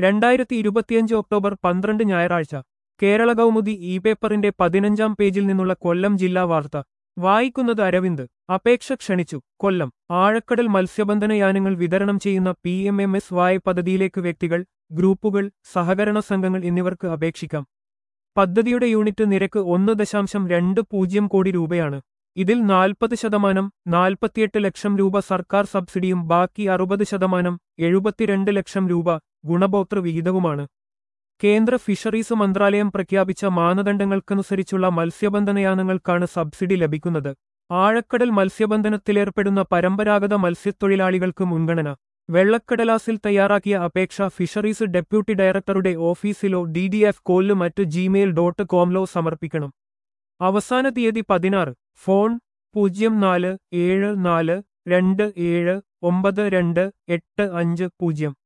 രണ്ടായിരത്തി ഇരുപത്തിയഞ്ച് ഒക്ടോബർ പന്ത്രണ്ട് ഞായറാഴ്ച കേരള കൗമുദി ഇ പേപ്പറിന്റെ പതിനഞ്ചാം പേജിൽ നിന്നുള്ള കൊല്ലം ജില്ലാ വാർത്ത വായിക്കുന്നത് അരവിന്ദ് അപേക്ഷ ക്ഷണിച്ചു കൊല്ലം ആഴക്കടൽ മത്സ്യബന്ധന യാനങ്ങൾ വിതരണം ചെയ്യുന്ന പി എം എം എസ് വായ് പദ്ധതിയിലേക്ക് വ്യക്തികൾ ഗ്രൂപ്പുകൾ സഹകരണ സംഘങ്ങൾ എന്നിവർക്ക് അപേക്ഷിക്കാം പദ്ധതിയുടെ യൂണിറ്റ് നിരക്ക് ഒന്ന് ദശാംശം രണ്ട് പൂജ്യം കോടി രൂപയാണ് ഇതിൽ നാൽപ്പത് ശതമാനം നാൽപ്പത്തിയെട്ട് ലക്ഷം രൂപ സർക്കാർ സബ്സിഡിയും ബാക്കി അറുപത് ശതമാനം എഴുപത്തിരണ്ട് ലക്ഷം രൂപ ഗുണഭോക്തൃ വിഹിതവുമാണ് കേന്ദ്ര ഫിഷറീസ് മന്ത്രാലയം പ്രഖ്യാപിച്ച മാനദണ്ഡങ്ങൾക്കനുസരിച്ചുള്ള മത്സ്യബന്ധനയാനങ്ങൾക്കാണ് സബ്സിഡി ലഭിക്കുന്നത് ആഴക്കടൽ മത്സ്യബന്ധനത്തിലേർപ്പെടുന്ന പരമ്പരാഗത മത്സ്യത്തൊഴിലാളികൾക്ക് മുൻഗണന വെള്ളക്കടലാസിൽ തയ്യാറാക്കിയ അപേക്ഷ ഫിഷറീസ് ഡെപ്യൂട്ടി ഡയറക്ടറുടെ ഓഫീസിലോ ഡി ഡി എഫ് കോലിലോ മറ്റ് ജിമെയിൽ ഡോട്ട് കോമിലോ സമർപ്പിക്കണം അവസാന തീയതി പതിനാറ് ഫോൺ പൂജ്യം നാല് ഏഴ് നാല് രണ്ട് ഏഴ് ഒമ്പത് രണ്ട് എട്ട് അഞ്ച് പൂജ്യം